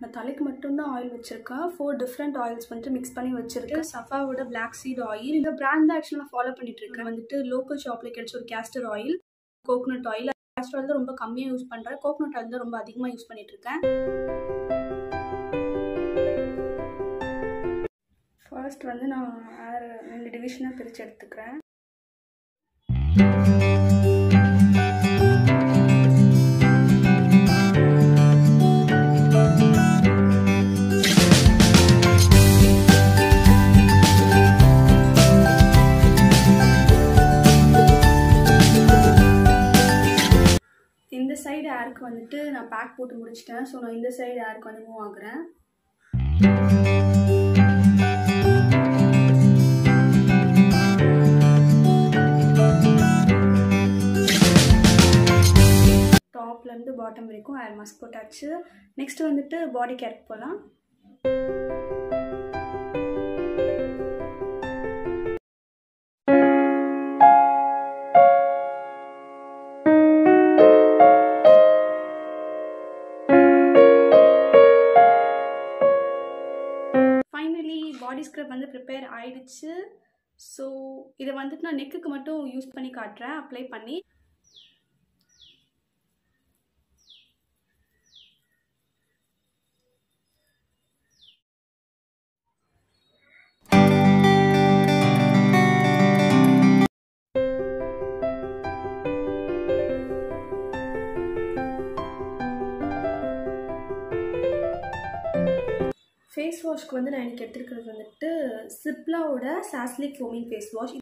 நான் தலைக்கு மட்டும்தான் ஆயில் வச்சுருக்கேன் ஃபோர் டிஃப்ரெண்ட் ஆயில்ஸ் வந்துட்டு மிக்ஸ் பண்ணி வச்சுருக்கேன் சஃபாவோட பிளாக் சீட் ஆயில் இந்த பிராண்ட் தான் ஆக்சுவலாக நான் ஃபாலோ பண்ணிட்டு இருக்கேன் வந்துட்டு லோக்கல் ஷாப்பில் கிடைச்ச ஒரு castor oil coconut oil castor oil தான் ரொம்ப கம்மியாக யூஸ் பண்ணுறேன் கோகனட் ஆயில் தான் ரொம்ப அதிகமாக யூஸ் பண்ணிட்டு இருக்கேன் ஃபர்ஸ்ட் வந்து நான் ஏர் ரெண்டு டிவிஷனாக பிரித்து எடுத்துக்கிறேன் இந்த சைடு ஏருக்கு வந்துட்டு நான் பேக் போட்டு முடிச்சிட்டேன் ஸோ நான் இந்த சைடு ஏருக்கு வந்து மூவ் ஆகுறேன் டாப்லேருந்து பாட்டம் வரைக்கும் ஏர் மாஸ்க் போட்டாச்சு நெக்ஸ்ட் வந்துட்டு பாடி கேர் போகலாம் ஃபைனலி பாடி ஸ்க்ரப் வந்து ப்ரிப்பேர் ஆயிடுச்சு ஸோ இதை வந்துட்டு நான் நெக்குக்கு மட்டும் யூஸ் பண்ணி காட்டுறேன் அப்ளை பண்ணி ஃபேஸ் வாஷ்க்கு வந்து நான் எனக்கு எடுத்துருக்கிறது வந்துட்டு சிப்லாவோட சாஸ்லிக் ஃபோமிங் ஃபேஸ் வாஷ்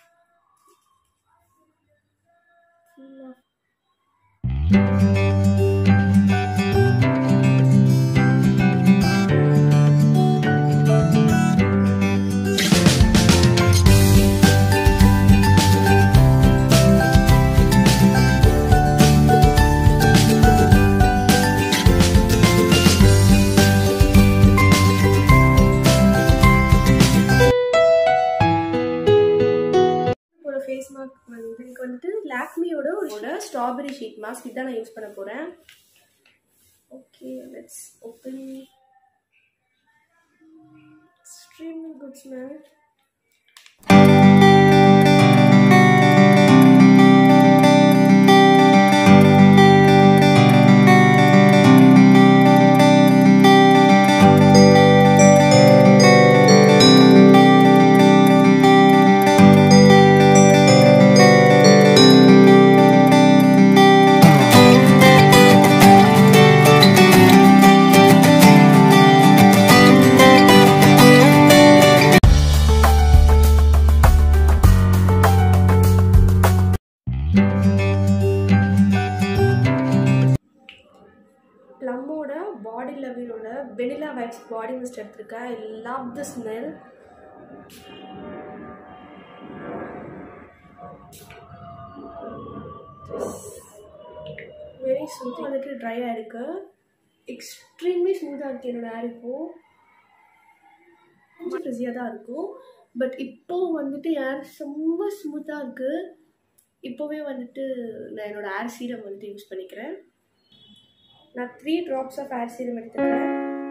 ஒரு ஃபேஸ் மாஸ்க் வந்து எனக்கு வந்துட்டு லாக்மியோட ஒரு ஸ்ட்ராபெரி ஷீட் மாஸ்க் இதான் நான் யூஸ் பண்ண போகிறேன் okay let's open extremely good smell ப்ளம்மோட பாடி லெவலோட வெனிலா வைப்ஸ் பாடி மிஸ்ட் எடுத்திருக்கேன் I love the smell very smooth வந்துட்டு ட்ரையாக இருக்கு எக்ஸ்ட்ரீம்லி ஸ்மூத்தாக இருக்குது என்னோட ஹேர் இப்போது கொஞ்சம் ஃப்ரிஸியாக தான் இருக்கும் பட் இப்போ வந்துட்டு ஹேர் ரொம்ப ஸ்மூத்தாக இருக்குது இப்போவே வந்துட்டு நான் என்னோட ஹேர் சீரம் வந்துட்டு யூஸ் பண்ணிக்கிறேன் நான் three drops of hair serum எடுத்துக்கிறேன்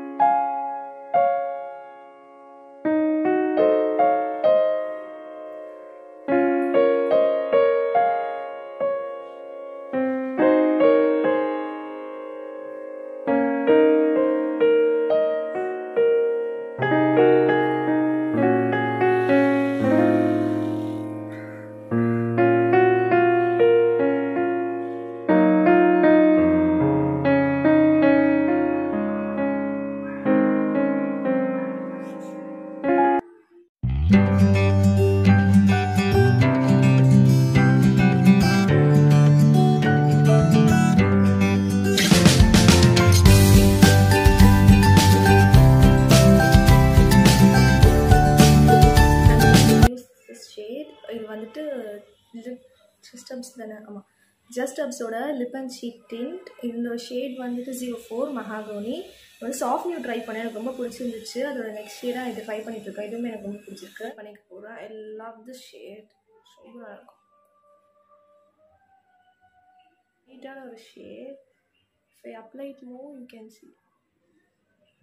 ஷேட் இது வந்துட்டு லிப் சிஸ்டம்ஸ் தானே ஆமாம் ஜஸ்ட் அப்ஸோட லிப் அண்ட் ஷீட் டிண்ட் இந்த ஷேட் வந்துட்டு ஜீரோ ஃபோர் மகாகோனி வந்து சாஃப்ட் நியூ ட்ரை பண்ணேன் எனக்கு ரொம்ப பிடிச்சிருந்துச்சு அதோட நெக்ஸ்ட் ஷேடாக இது ட்ரை பண்ணிட்டு இருக்கேன் இதுவுமே எனக்கு ரொம்ப பிடிச்சிருக்கு பண்ணிக்க போகிறேன் ஐ லவ் தி ஷேட் ரொம்ப நல்லா இருக்கும் நீட்டான ஒரு shade if I apply it more you can see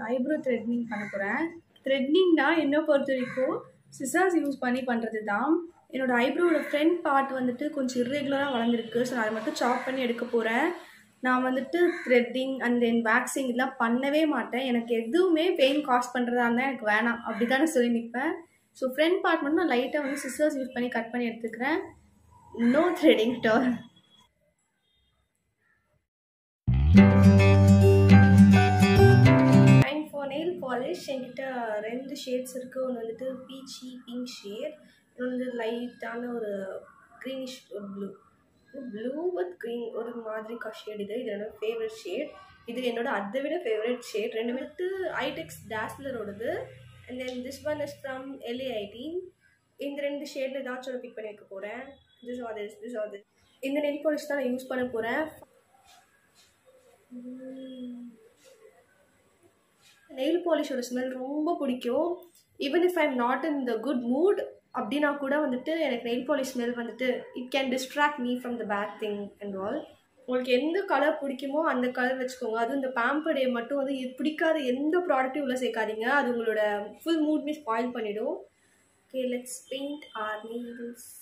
eyebrow threading பண்ண போகிறேன் த்ரெட்னிங்னா என்ன பொறுத்த வரைக்கும் சிசர்ஸ் யூஸ் பண்ணி பண்ணுறது தான் என்னோடய ஐப்ரோவோட ஃப்ரண்ட் பார்ட் வந்துட்டு கொஞ்சம் இர்ரெகுலராக வளர்ந்துருக்கு ஸோ நான் அதை மட்டும் சாப் பண்ணி எடுக்க போகிறேன் நான் வந்துட்டு த்ரெட்டிங் அண்ட் தென் வேக்சிங் இதெல்லாம் பண்ணவே மாட்டேன் எனக்கு எதுவுமே பெயின் காஸ் பண்ணுறதா இருந்தால் எனக்கு வேணாம் அப்படி தான் நான் சொல்லி நிற்பேன் ஸோ ஃப்ரண்ட் பார்ட் மட்டும் நான் லைட்டாக வந்து சிசர்ஸ் யூஸ் பண்ணி கட் பண்ணி எடுத்துக்கிறேன் no threading doll time for nail polish என்கிட்ட ரெண்டு ஷேட்ஸ் இருக்குது ஒன்று வந்துட்டு பீச்சி பிங்க் ஷேட் இன்னொன்று வந்து லைட்டான ஒரு greenish blue blue with green ஒரு மாதிரி ஷேட் இது இது என்னோட ஃபேவரட் ஷேட் இது என்னோட அதை விட ஃபேவரட் ஷேட் ரெண்டு வந்துட்டு ஐடெக்ஸ் டேஸ்லரோடது and then this one is from L A ஐடீன் இந்த ரெண்டு ஷேடில் ஏதாச்சும் ஒரு பிக் பண்ணி வைக்க போகிறேன் this or this this or this இந்த நெல் பாலிஷ் தான் நான் யூஸ் பண்ண போகிறேன் நெயில் பாலிஷோட ஸ்மெல் ரொம்ப பிடிக்கும் even if I'm not in the good mood அப்படின்னா கூட வந்துட்டு எனக்கு நெயில் பாலிஷ் ஸ்மெல் வந்துட்டு it can distract me from the bad thing and all உங்களுக்கு எந்த கலர் பிடிக்குமோ அந்த கலர் வச்சுக்கோங்க அதுவும் இந்த பேம்பர் டே மட்டும் வந்து இது பிடிக்காத எந்த ப்ராடக்ட்டும் உள்ள சேர்க்காதீங்க அது உங்களோட ஃபுல் மூட்மே ஸ்பாயில் பண்ணிடும் okay let's paint our nails